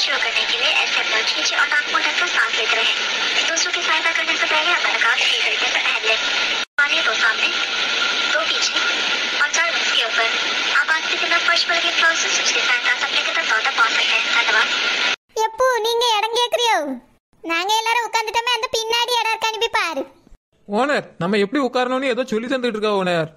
शुरू करने के लिए ऐसे पर खींचे और नाक मुंह ढककर सांस लेते रहे दूसरों की सहायता करने से पहले अपना काम सही तरीके से अहम लें पानी दो सामने दो पीछे और चार वक्त के ऊपर आप आज की तरफ फर्श पर लगे फ्लावर से स्विच की सहायता से अपने के तक दौड़ पहुंच सकते हैं धन्यवाद எப்போ நீங்க இடம் கேக்குறியோ நாங்க எல்லாரும் உட்காந்துட்டோமே அந்த பின்னாடி இடம் இருக்க அனுப்பி பாரு ஓனர் நம்ம எப்படி உட்காரணும்னு ஏதோ சொல்லி தந்துட்டு இருக்கா ஓனர்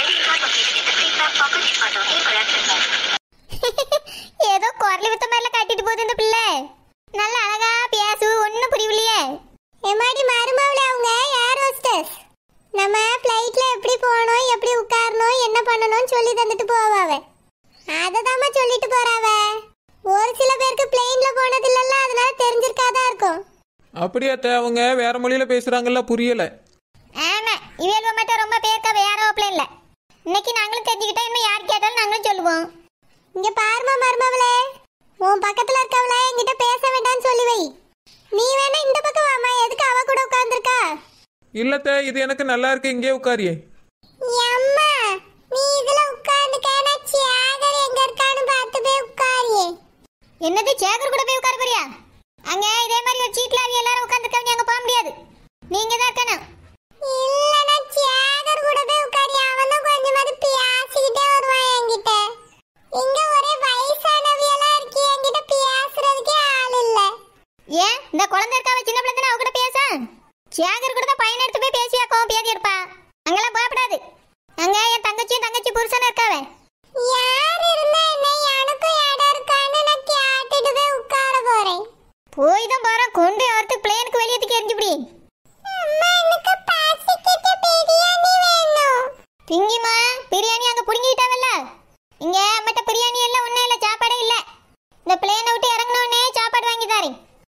ஏதோ குரல் வித்த மாதிரில காட்டிட்டு போகுது இந்த பிள்ளை நல்ல அழகா பேசு ஒன்னும் புரியலையே எம்மாடி மருமவளே அவங்க ஏர் ஹோஸ்டஸ் நம்ம ஃப்ளைட்ல எப்படி போகணும் எப்படி உட்காரணும் என்ன பண்ணணும்னு சொல்லி தந்துட்டு போவாவ அதை தாம்மா சொல்லிட்டு போறாவ ஒரு சில பேருக்கு பிளெயின்ல போனது இல்லல்ல அதனால தெரிஞ்சிருக்காதா இருக்கும் அப்படியே அத்தை அவங்க வேற மொழியில பேசுறாங்கல்ல புரியல ஆமா இவேல்வ மட்டும் ரொம்ப பேருக்கா வேற பிளேன்ல இன்னைக்கு நாங்களும் தெரிஞ்சுக்கிட்டா இன்னும் யார் கேட்டாலும் நாங்களும் சொல்லுவோம் இங்க பாருமா மருமவளே உன் பக்கத்துல இருக்கவள என்கிட்ட பேச வேண்டாம்னு சொல்லி வை நீ வேணா இந்த பக்கம் வாமா எதுக்கு அவ கூட உட்கார்ந்திருக்கா இல்லத்த இது எனக்கு நல்லா இருக்கு இங்கே உட்காரியே அம்மா நீ இதுல உட்கார்ந்துக்கனா சேகர் எங்க இருக்கான்னு பார்த்து போய் உட்காரியே என்னது சேகர் கூட போய் உட்கார போறியா அங்க இதே மாதிரி ஒரு சீட்ல அவங்க எல்லாரும் உட்கார்ந்துருக்காங்க அங்க போக முடியாது நீங்க தான் இருக்கணும் இல்லனா சேகர் கூட போய் உட்காரி அவன் தான் கொஞ்சமாவது பேசிக்கிட்டே வருவான் என்கிட்ட இங்க ஒரே வயசானவியெல்லாம் இருக்கு என்கிட்ட பேசுறதுக்கே ஆள் இல்ல ஏன் இந்த குழந்தை இருக்காவ சின்ன பிள்ளை தானே அவ கூட பேச சேகர் கூட தான் பையன் எடுத்து போய் பேசியாக்கோ பேதி இருப்பா அங்கெல்லாம் பயப்படாது அங்க என் தங்கச்சியும் தங்கச்சி புருஷனும் இருக்காவ யார் இருந்தா என்ன எனக்கும் இடம் இருக்கான்னு நான் கேட்டுட்டு போய் உட்கார போறேன் போய் தான் போறேன் கொண்டு வரத்துக்கு பிளேனுக்கு வெளியே தூக்கி எரிஞ்சுபிடி அம்மா எனக்கு பாசிக்கிட்டு பிரியாணி வேணும் பிங்கிமா பிரியாணி அங்க புடுங்கிட்டாவல்ல இங்க மத்த பிரியாணி எல்லாம் ஒண்ணே இல்ல சாப்பாடே இல்ல இந்த பிளேனை விட்டு இறங்கின உடனே சாப்பாடு வாங்கி தாரேன்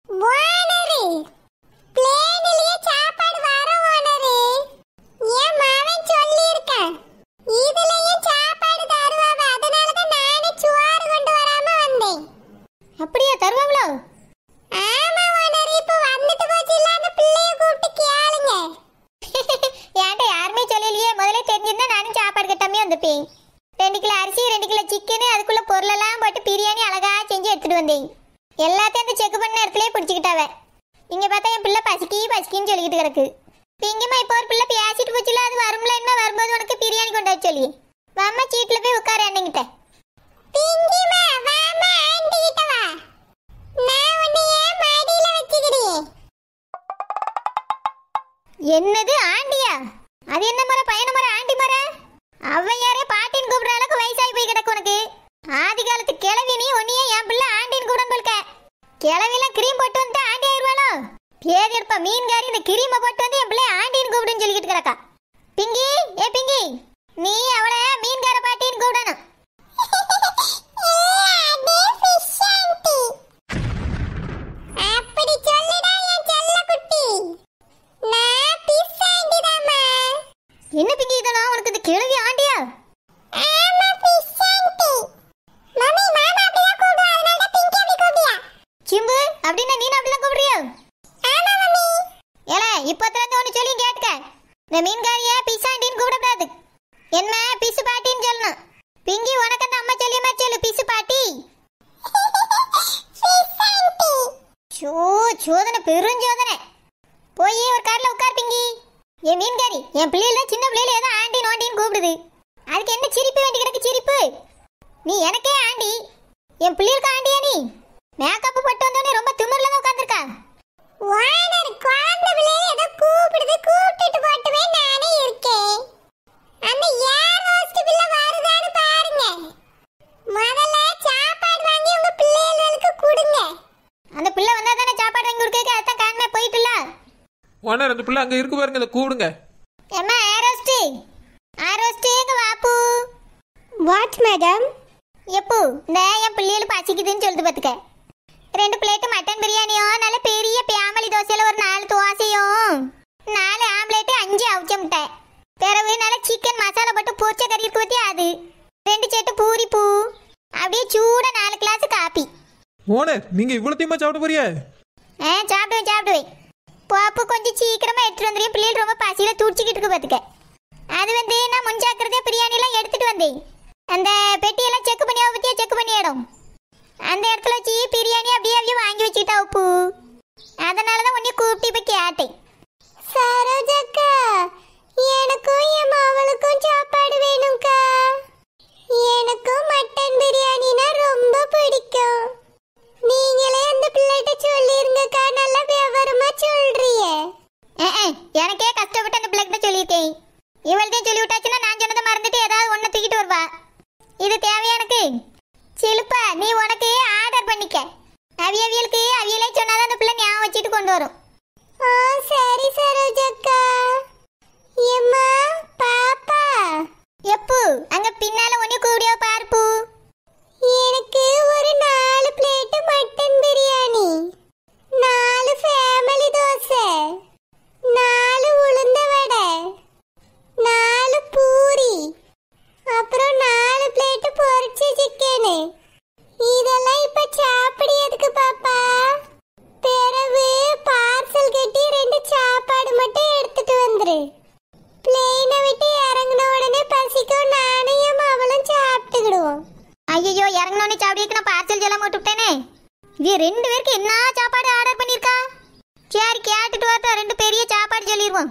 ஓனரு பிளேனிலேயே சாப்பாடு வர ஓனரு என் மாவன் சொல்லியிருக்கேன் இதுலயே சாப்பாடு தருவாவ அதனால தான் நானே சோறு கொண்டு வராம வந்தேன் அப்படியா தருவாங்களோ ஆமா ஓனர் இப்போ வந்துட்டு போச்சு இல்ல அந்த பிள்ளைய கூப்பிட்டு கேளுங்க ஏன்ட்ட யாருமே சொல்லலையே முதல்ல தெரிஞ்சிருந்தா நானும் சாப்பாடு கட்டாமே வந்துப்பேன் ரெண்டு கிலோ அரிசி ரெண்டு கிலோ சிக்கனு அதுக்குள்ள பொருளெல்லாம் போட்டு பிரியாணி அழகா செஞ்சு எடுத்துட்டு வந்தேன் எல்லாத்தையும் அந்த செக் பண்ண இடத்துலயே பிடிச்சிக்கிட்டாவ இங்க பார்த்தா என் பிள்ளை பசிக்கி பசிக்கின்னு சொல்லிக்கிட்டு கிடக்கு பிங்கம்மா இப்போ ஒரு பிள்ளை பேசிட்டு போச்சுல அது வரும்ல என்ன வரும்போது உனக்கு பிரியாணி கொண்டு வர சொல்லி வாம்மா சீட்ல போய் உட்கார அண்ணங்கிட்ட பிங்கிமா வாமா ஆண்டி கிட்ட வா நான் உன்னைய மடியில வச்சுக்கிறேன் என்னது ஆண்டியா அது என்ன முறை பையன முறை ஆண்டி முறை ஔவையாரே பாட்டின்னு கூப்பிடுற அளவுக்கு வயசாகி போய் கிடக்கு உனக்கு ஆதி காலத்து கிழவி நீ உன்னையே என் பிள்ளை ஆண்டின்னு கூப்பிட போல்க கிழவிலாம் கிரீம் போட்டு வந்து ஆண்டி ஆயிடுவாளோ பேதி இருப்பா மீன்காரி இந்த கிரீமை போட்டு வந்து என் பிள்ளை ஆண்டின்னு கூப்பிடுன்னு சொல்லிக்கிட்டு கிடக்கா பிங்கி ஏ பிங்கி நீ அவளை மீன்கார பாட்டின்னு கூப்பிடணும் அப்படி சொல்லுடா என் செல்ல குட்டி நான் பிஸ் ஆண்டிதாம்மா என்ன பிங்கி இதெல்லாம் உனக்கு இந்த கிழவி ஆண்டியா ஆமா பிஸ் ஆண்டி மம்மி மாமா அப்படிதான் கூப்பிடுவா அதனால தான் பிங்கி அப்படி கூப்பிடியா சிம்பு அப்படின்னா நீ அப்படிதான் கூப்பிடுறியோ ஆமா மம்மி ஏல இப்பத்துல இருந்து ஒன்னு சொல்லி கேட்டுக்க இந்த மீன்காரிய பிஸ் ஆண்டின்னு கூப்பிடக்கூடாது என்ன பிசு பாட்டின்னு சொல்லணும் பிங்கி உனக்கு அந்த அம்மா சொல்லியமா சொல்லு பிசு பாட்டி சோ சோதனை பெருஞ்சோதனை போய் ஒரு கார்ல உட்கார் பிங்கி என் மீன்காரி என் பிள்ளைல சின்ன பிள்ளைல ஏதோ ஆண்டி நோண்டின்னு கூப்பிடுது அதுக்கு என்ன சிரிப்பு வேண்டி கிடக்கு சிரிப்பு நீ எனக்கே ஆண்டி என் பிள்ளைகளுக்கு ஆண்டியா நீ மேக்கப் போட்டு வந்தோடனே ரொம்ப திமிர்ல தான் உட்காந்துருக்கா ஓனர் குழந்தை பிள்ளைய ஏதோ கூப்பிடுது கூப்பிட்டுட்டு போட்டுவே நானே இருக்கேன் அந்த ஏர் ஹோஸ்ட் பிள்ளை வருதான்னு பாருங்க முதல்ல சாப்பாடு வாங்கி உங்க பிள்ளைகளுக்கு கொடுங்க அந்த பிள்ளை வந்தா தானே சாப்பாடு வாங்கி கொடுக்க அதான் காணமே போயிட்டுல ஓனர் அந்த பிள்ளை அங்க இருக்கு பாருங்க இதை கூடுங்க ஏம்மா ஆரோஸ்டி ஆரோஸ்டி எங்க வாப்பு வாட் மேடம் எப்போ இந்த என் பிள்ளைகள் பசிக்குதுன்னு சொல்லிட்டு பார்த்துக்க ரெண்டு பிளேட் மட்டன் பிரியாணியும் நல்ல பெரிய பேமலி தோசையில ஒரு நாலு தோசையும் நாலு ஆம்லேட்டு அஞ்சு அவிச்ச முட்டை பிறகு நல்ல சிக்கன் மசாலா போட்டு பூச்ச கறி இருக்கு பத்தியா அது ரெண்டு செட்டு பூரி பூ அப்படியே சூட நாலு கிளாஸ் காப்பி ஓனர் நீங்க இவ்வளோத்தையுமா சாப்பிட போறியா ஆ சாப்பிடுவேன் சாப்பிடுவேன் பாப்பு கொஞ்சம் சீக்கிரமா எடுத்துட்டு வந்துடுறேன் பிள்ளைகள் ரொம்ப பசியில துடிச்சிக்கிட்டு இருக்கு பாத்துக்க அது வந்து நான் முன்ஜாக்கிரதையா பிரியாணி எல்லாம் எடுத்துட்டு வந்தேன் அந்த பெட்டியெல்லாம் செக் பண்ணி பத்தியா செக் பண்ணி இடம் அந்த இடத்துல வச்சு பிரியாணி அப்படியே அப்படியே வாங்கி வச்சுக்கிட்டா உப்பு அதனால தான் உன்னை கூப்பிட்டு இப்போ கேட்டேன் சரோஜாக்கா எனக்கும் என் மாவளுக்கும் சாப்பாடு வேணும்க்கா எனக்கும் மட்டன் பிரியாணினா ரொம்ப பிடிக்கும் நீங்களே அந்த பிள்ளைகிட்ட சொல்லிருங்கக்கா நல்லா விவரமா சொல்றியே எனக்கே கஷ்டப்பட்டு அந்த பிள்ளைகிட்ட சொல்லியிருக்கேன் இவள்கிட்ட சொல்லி விட்டாச்சுன்னா நான் சொன்னதை மறந்துட்டு ஏதாவது ஒன்று தூக்கிட்டு வருவா இது தேவையா எனக்கு சிலுப்பா நீ உனக்கு ஆர்டர் பண்ணிக்க அவியவியலுக்கு அவியலே சொன்னாதான் அந்த பிள்ளை ஞாபகம் வச்சுட்டு கொண்டு வரும் ஆ சரி சரோஜக்கா எம்மா பாப்பா எப்பு அங்க பின்னால ஒண்ணு கூடிய பார்ப்பு எனக்கு ஒரு நாலு பிளேட் மட்டன் பிரியாணி நாலு ஃபேமிலி தோசை நாலு உளுந்த வடை நாலு பூரி அப்புறம் நாலு பிளேட் பொரிச்ச சிக்கனு இதெல்லாம் இப்ப சாப்பிடியதுக்கு பாப்பா பிறகு பார்சல் கட்டி ரெண்டு சாப்பாடு மட்டும் எடுத்துட்டு வந்துரு பிளேனை விட்டு இறங்கின உடனே பசிக்கும் நானும் என் அவளும் சாப்பிட்டுக்கிடுவோம் ஐயோ இறங்கினோடனே சாப்பிடிக்கு நான் பார்சல் எல்லாம் போட்டு விட்டேனே இது ரெண்டு பேருக்கு என்ன சாப்பாடு ஆர்டர் பண்ணிருக்கா சரி கேட்டுட்டு வரட்டும் ரெண்டு பெரிய சாப்பாடு சொல்லிடுவோம்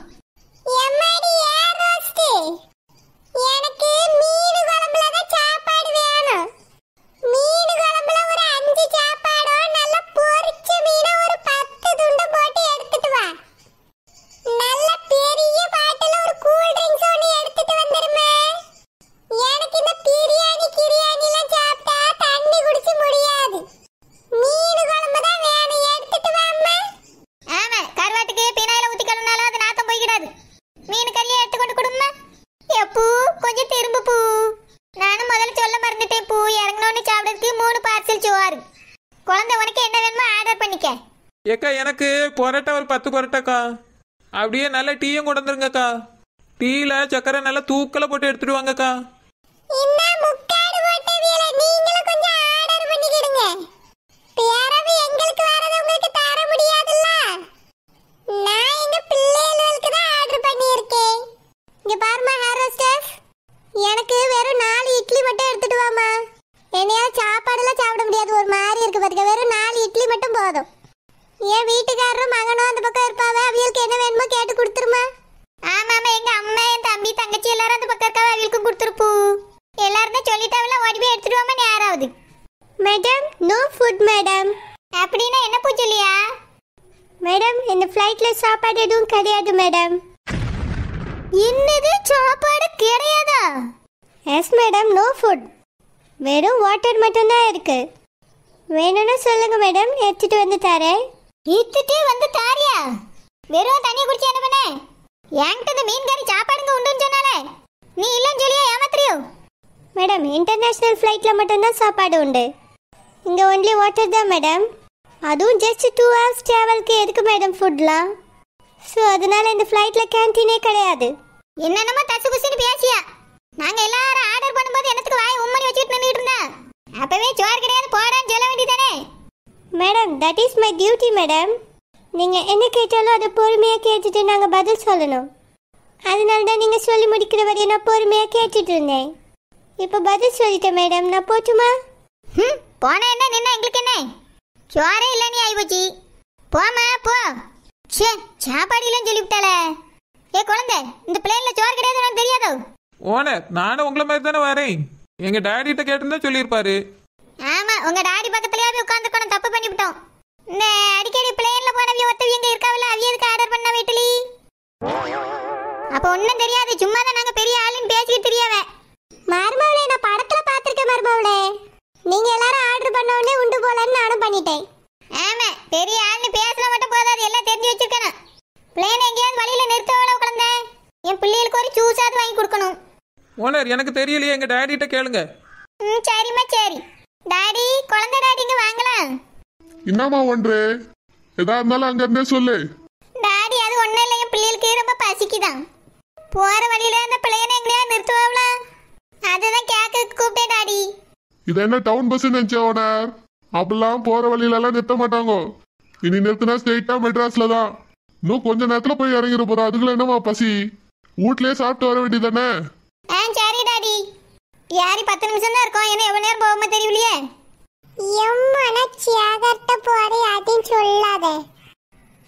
எனக்கு மீன் குழம்புல தான் சாப்பாடு வேணும் மீன் குழம்புல ஒரு அஞ்சு சாப்பாடோ நல்ல பொரிச்ச மீனை ஒரு பத்து துண்டு போட்டு எடுத்துட்டு வா நல்ல பெரிய பாட்டில் ஒரு கூல் ட்ரிங்க்ஸ் ஒன்று எடுத்துட்டு வந்துருமே எனக்கு இந்த பிரியாணி கிரியாணிலாம் சாப்பிட்டா தண்ணி குடிச்சு முடியாது மீன் குழம்பு தான் வேணும் எடுத்துட்டு வாம்மா ஆமா கருவாட்டுக்கு பினாயில ஊத்தி கழுவினாலும் அது நாத்தம் போய்க்கிடாது மீன் கறியை எடுத்து கொண்டு கொடுமா எப்பூ கொஞ்சம் திரும்பு பூ நானும் முதல்ல சொல்ல மறந்துட்டேன் பூ இறங்கினோன்னு சாப்பிடறதுக்கு மூணு பார்சல் சோறு குழந்தை உனக்கு என்ன வேணுமோ ஆர்டர் பண்ணிக்க ஏக்கா எனக்கு பொரோட்டா ஒரு பத்து பொரோட்டாக்கா அப்படியே நல்ல டீயும் கொண்டு வந்துருங்கக்கா டீல சக்கரை நல்லா தூக்கல போட்டு எடுத்துட்டு வாங்கக்கா இந்த முக்காடு போட்டவியல நீங்களும் கொஞ்சம் ஆர்டர் பண்ணிக்கிடுங்க பிறகு எங்களுக்கு வரது உங்களுக்கு தர முடியாதுல்ல நான் எங்க பிள்ளைகளுக்கு தான் ஆர்டர் பண்ணியிருக்கேன் இங்க பாருமா ஹேர் ஸ்டாஃப் எனக்கு வெறும் நாலு இட்லி மட்டும் எடுத்துட்டு வாமா என்னையால சாப்பாடுலாம் சாப்பிட முடியாது ஒரு மாதிரி இருக்கு பாத்துக்க வெறும் நாலு இட்லி மட்டும் போதும் என் வீட்டுக்காரரும் மகனும் அந்த பக்கம் இருப்பாவ அவியலுக்கு என்ன வேணுமோ கேட்டு கொடுத்துருமா ஆமாமா எங்க அம்மா என் தம்பி தங்கச்சி எல்லாரும் அந்த பக்கம் இருக்காவ அவியலுக்கும் கொடுத்துருப்பூ எல்லாரும் தான் சொல்லிட்டாவில ஓடி போய் எடுத்துட்டு வாமா நேரம் ஆகுது மேடம் நோ ஃபுட் மேடம் அப்படின்னா என்ன பூச்சொல்லியா மேடம் இந்த ஃப்ளைட்ல சாப்பாடு எதுவும் கிடையாது மேடம் என்னது சாப்பாடு கிடையாதா எஸ் மேடம் நோ ஃபுட் வெறும் வாட்டர் மட்டும்தான் இருக்கு வேணும்னா சொல்லுங்க மேடம் எடுத்துட்டு வந்து தரேன் எடுத்துட்டு வந்து தாரியா வெறும் தண்ணி குடிச்சு என்ன பண்ண என்கிட்ட இந்த மீன் கறி சாப்பாடுங்க உண்டுன்னு சொன்னாலே நீ இல்லைன்னு சொல்லியா ஏமாத்திரியோ மேடம் இன்டர்நேஷ்னல் ஃப்ளைட்டில் மட்டும்தான் சாப்பாடு உண்டு இங்கே ஒன்லி வாட்டர் தான் மேடம் அதுவும் ஜஸ்ட் டூ ஹவர்ஸ் ட்ராவல்க்கு எதுக்கு மேடம் ஃபுட்லாம் ஸோ அதனால இந்த ஃப்ளைட்டில் கேன்டீனே கிடையாது என்னென்னமோ தசு புசுன்னு பேசியா நாங்கள் எல்லாரும் ஆர்டர் பண்ணும்போது என்னத்துக்கு வாய் உம்மனி வச்சுட்டு நின்றுட்டு இருந்தா அப்பவே சோறு கிடையாது போடான்னு சொல்ல வேண்டியதானே madam that is my duty madam நீங்கள் என்ன கேட்டாலும் அதை பொறுமையாக கேட்டுட்டு நாங்கள் பதில் சொல்லணும் அதனால தான் நீங்கள் சொல்லி முடிக்கிற வரையும் நான் பொறுமையாக கேட்டுட்டு இருந்தேன் இப்போ பதில் சொல்லிட்டேன் மேடம் நான் போட்டுமா ம் போனா என்ன நின்னா எங்களுக்கு என்ன சோறே இல்லை நீ ஆயிப்போச்சு போமா போ ச்சே சாப்பாடு இல்லைன்னு சொல்லிவிட்டாளே ஏ குழந்தை இந்த பிளேன்ல சோறு கிடையாது உனக்கு தெரியாதோ ஓனர் நானும் உங்களை மாதிரி தானே வரேன் எங்க டாடிட்ட கேட்டிருந்தா சொல்லியிருப்பாரு ஆமா உங்க டாடி பக்கத்துலயே போய் உட்காந்துக்கணும் தப்பு பண்ணிவிட்டோம் இந்த அடிக்கடி பிளேன்ல போனவிய ஒத்தவி எங்க இருக்காவில அவிய எதுக்கு ஆர்டர் பண்ண வீட்டுலி அப்ப ஒண்ணும் தெரியாது சும்மா தான் நாங்க பெரிய ஆளுன்னு பேசிக்கிட்டு தெரியாவ மருமவளே நான் படத்துல பாத்திருக்கேன் மருமவளே நீங்க எல்லாரும் ஆர்டர் பண்ண உடனே உண்டு போலன்னு நானும் பண்ணிட்டேன் ஆமா பெரிய ஆள்னு பேசினா மட்டும் போதாது எல்லாம் தெரிஞ்சு வச்சிருக்கணும் பிளேன் எங்கேயாவது வழியில நிறுத்தவள குழந்தை என் பிள்ளைகளுக்கு ஒரு ஜூஸாவது வாங்கி கொடுக்கணும் ஓனர் எனக்கு தெரியலையே எங்க டாடிட்ட கேளுங்க ம் சரிம்மா சரி டாடி குழந்தை டாடிங்க வாங்கலாம் என்னம்மா ஒன்று எதா இருந்தாலும் அங்க இருந்தே சொல்லு டாடி அது ஒண்ணும் இல்லை என் பிள்ளைகளுக்கு ரொம்ப பசிக்குதான் போற வழியில அந்த பிள்ளையனை எங்களையா நிறுத்துவாங்களா அதுதான் கேட்க கூப்பிட்டேன் டாடி இது என்ன டவுன் பஸ் நினைச்ச ஓனர் அப்படிலாம் போற வழியில எல்லாம் நிறுத்த மாட்டாங்க இனி நிறுத்தினா ஸ்ட்ரெயிட்டா மெட்ராஸ்ல தான் இன்னும் கொஞ்ச நேரத்துல போய் இறங்கிட போறோம் அதுக்குள்ள என்னம்மா பசி வீட்லயே சாப்பிட்டு வர வேண்டியதானே ஆ சரி டாடி யாரி பத்து நிமிஷம் தான் இருக்கும் என்ன எவ்வளவு நேரம் போகாம தெரியலையே எம்மா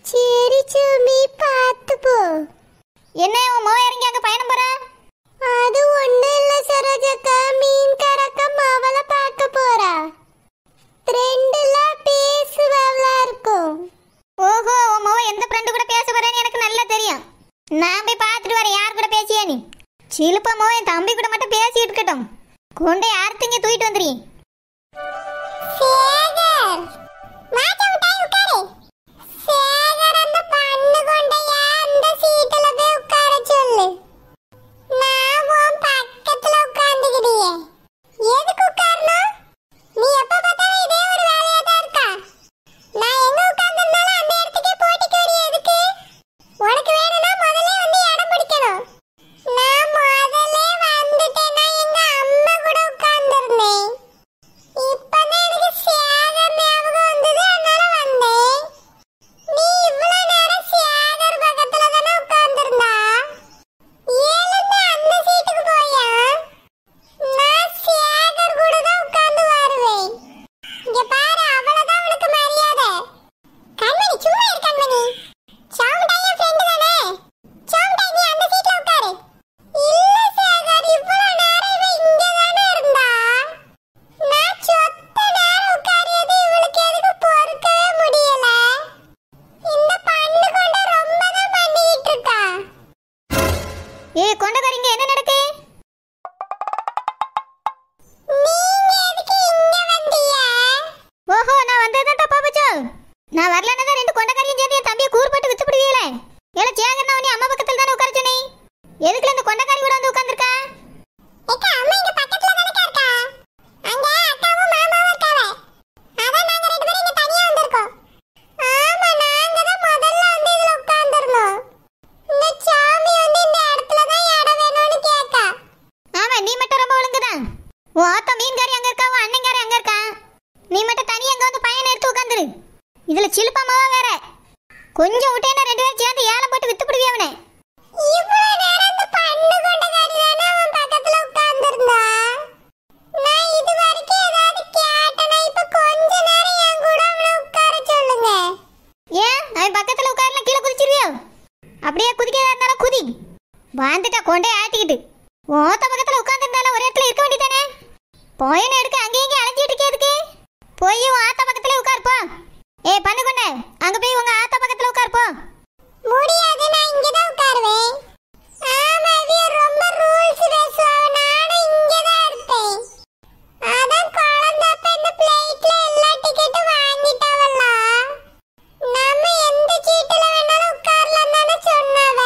சரி சுமி பார்த்து போ என்ன உன் மோ இறங்கி அங்க பயணம் போற அது ஒண்ணு இல்ல சரோஜக்கா மீன் கறக்க மாவள பார்க்க போறா ஃப்ரெண்டுல பேசுவவளா இருக்கும் ஓஹோ உன் மோ எந்த ஃப்ரெண்டு கூட பேச போறேன்னு எனக்கு நல்லா தெரியும் நான் போய் பார்த்துட்டு வரேன் யார் கூட பேசியா நீ சிலுப்பமோ என் தம்பி கூட மட்டும் பேசிட்டு இருக்கட்டும் கொண்டே யார்த்திங்க தூக்கிட்டு வந்துறீங்க சேகர் மாட்ட விட்டாய் உட்காரு சேகர் அந்த பண்ணு கொண்டையா அந்த சீட்டுல போய் உட்கார சொல்லு நான் உன் பக்கத்துல உட்கார்ந்துக்கிடியே எதுக்கு உட்காரணும் நீ எப்ப பார்த்தாலும் இதே ஒரு வேலையா தான் இருக்கா நான் எங்க உட்கார்ந்திருந்தாலும் அந்த இடத்துக்கே போட்டிக்கு வரி எதுக்கு உனக்கு வேணும்னா முதல்ல வந்து இடம் பிடிக்கணும் நான் முதல்ல வந்துட்டேன்னா எங்க அம்மா கூட உட்கார்ந்திருந்தேன் இப்பதான் எனக்கு சேகர் ஞாபகம் வந்தது அதனால வந்தேன் நீ இவ்வளவு நேரம் சேகர் பக்கத்துல தானே உட்கார்ந்திருந்தா எழுந்து அந்த சீட்டுக்கு போயா நான் சேகர் கூட தான் உட்கார்ந்து வருவேன் இங்க பாரு அவ்வளவுதான் உனக்கு மரியாதை கண்மணி சும்மா இரு கண்மணி சாமுண்டாய் என் ஃப்ரெண்டு தானே சாமுண்டாய் நீ அந்த சீட்ல உட்காரு இல்ல சேகர் இவ்வளவு நேரம் இவ இங்க தானே இருந்தா நான் சொத்த நேரம் உட்காரியது இவளுக்கு எதுக்கு பொறுக்கவே முடியல இந்த பண்ணு கொண்ட ரொம்ப தான் பண்ணிட்டு இருக்கா ஏ கொண்டக்காரிங்க என்ன நடக்கு நீங்க எதுக்கு இங்க வந்தீங்க ஓஹோ நான் வந்ததுதான் தப்பா போச்சோ நான் வரலன்னா தான் ரெண்டு கொண்டக்காரியும் சேர்ந்து என் தம்பியை கூறுபட்டு வித்து விடுவீங்களே ஏல சேகர்னா நீ அம்மா பக்கத்துல தானே உட்கார சொன்னே எதுக்குல இந்த கொண்டக்காரி கூட வந்து உட்கார்ந்திருக்கா ஏக்கா அம்மா இங்க பக்கத்துல தானே இருக்கா அங்க அக்காவும் மாமாவும் இருக்காவ அதான் நாங்க ரெண்டு பேரும் இங்க தனியா வந்திருக்கோம் ஆமா நாங்க தான் முதல்ல வந்து இதுல உட்கார்ந்திருந்தோம் இந்த சாமி வந்து இந்த இடத்துல தான் இடம் வேணும்னு கேக்கா ஆமா நீ மட்டும் ரொம்ப ஒழுங்குதான் உன் ஆத்தா மீன்காரி அங்க இருக்கா உன் அண்ணங்காரி அங்க இருக்கா நீ மட்டும் தனியா அங்க வந்து பையனை எடுத்து உட்காந்துரு இதுல சிலுப்பமாவா வேற கொஞ்சம் விட்டேன்னா ரெண்டு பேரும் சேர்ந்து ஏலம் போட்டு வித்து பிடுவி அவனை இவ்வளவு நேரம் அந்த பண்ணு கொண்டகாரி தானே அவன் பக்கத்துல உட்கார்ந்திருந்தா நான் இது வரைக்கும் ஏதாவது கேட்டனா இப்ப கொஞ்ச நேரம் என் கூட அவனை உட்கார சொல்லுங்க ஏன் அவன் பக்கத்துல உட்காரல கீழே குதிச்சிருவியோ அப்படியே குதிக்கிறதா இருந்தாலும் குதி வாழ்ந்துட்டா கொண்டே ஆட்டிக்கிட்டு ஓத்த பக்கத்துல உட்கார்ந்திருந்தாலும் ஒரு இடத்துல இருக்க வேண்டியதானே போயனை எடுக்க அங்கேயும் இங்கேயும் அலைஞ்சிட்டு இருக்கே போய் உன் ஆத்தா பக்கத்துல உட்கார் போ ஏய் பண்ணு கொண்டே அங்க போய் உங்க ஆத்தா பக்கத்துல உட்கார் போ முடியாது நான் இங்க தான் உட்காருவேன் ஆமா இது ரொம்ப ரூல்ஸ் பேசுவாங்க நானும் இங்க தான் இருப்பேன் அதான் குழந்தப்ப இந்த பிளேட்ல எல்லா டிக்கெட்டும் வாங்கிட்டாவல்ல நம்ம எந்த சீட்டுல வேணாலும் உட்காரலாம் தானே சொன்னாவ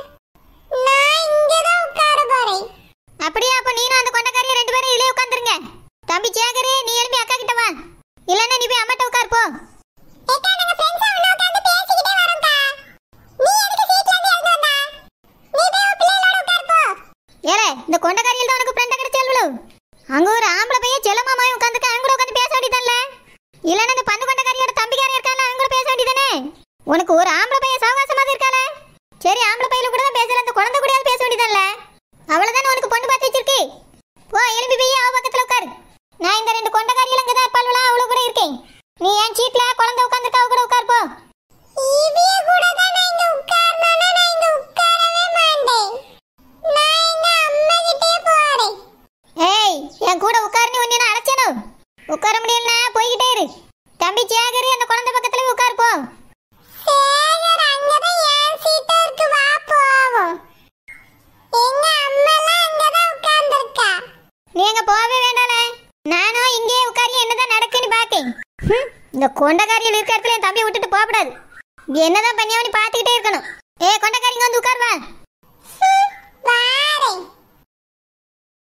நான் இங்க தான் உட்கார போறேன் அப்படியே அப்ப நீனும் அந்த கொண்டக்காரியும் ரெண்டு பேரும் இதுலயே உட்கார்ந்துருங்க தம்பி சேகரே நீ எழுப்பி அக்கா கிட்ட வா இல்லன்னா நீ போய் அம்மாட்ட உட்கார் போ ஏக்கா நாங்க ஃப்ரெண்ட்ஸா ஒண்ணா உட்கார்ந்து பேசிக்கிட்டே வரோம்க்கா நீ எதுக்கு சீட்ல இருந்து எழுந்து வந்தா நீ போய் உன் பிள்ளைகளோட உட்கார் போ ஏலே இந்த கொண்டக்காரியில் தான் உனக்கு ஃப்ரெண்டா கிடைச்சால்வளோ அங்க ஒரு ஆம்பளை பையன் செல்லமாமாயும் உட்காந்துக்க அவங்க கூட உட்காந்து பேச வேண்டியதான்ல இல்லன்னா இந்த பந்து கொண்டக்காரியோட தம்பிக்காரன் இருக்கால அவங்க கூட பேச வேண்டியதானே உனக்கு ஒரு ஆம்பளை பையன் சவகாசமாக இருக்கால சரி ஆம்பளை பையில கூட தான் பேசல அந்த குழந்தை கூடயாவது பேச வேண்டியதான்ல அவ்வளவுதானே உனக்கு பொண்ணு பார்த்து வச்சிருக்கு போ எழுப்பி போய் அவ பக்கத்துல உட்காரு நான் இந்த ரெண்டு கொண்டக்காரிகள் அங்க தான் இருப்பாள்வளா அவ்வளவு கூட இருக்கேன் நீ என் சீட்ல குழந்தை உட்காந்துருக்கா அவ கூட உட்கார் போ இவிய கூட தான் நான் இங்க உட்காரணும்னா நான் இங்க உட்காரவே மாட்டேன் நான் எங்க அம்மா கிட்டே போறேன் ஏய் என் கூட உட்காருன்னு உன்னை நான் அழைச்சேனோ உட்கார முடியலனா போய்கிட்டே இரு தம்பி சேகர் அந்த குழந்தை பக்கத்துல உட்கார் போ சேகர் அங்கதான் என் சீட் இருக்கு வா போவோம் எங்க அம்மா எல்லாம் அங்கதான் உட்கார்ந்திருக்கா நீங்க போகவே வேண்டாலே நானும் இங்கேயே உட்காரி என்னதான் நடக்குன்னு பாக்கேன் இந்த கொண்டக்காரியில் இருக்கிற இடத்துல என் தம்பியை விட்டுட்டு போகக்கூடாது இங்க என்னதான் பண்ணியாவனி பார்த்துக்கிட்டே இருக்கணும் ஏ கொண்டக்காரிங்க வந்து உட்கார் வா வாரேன்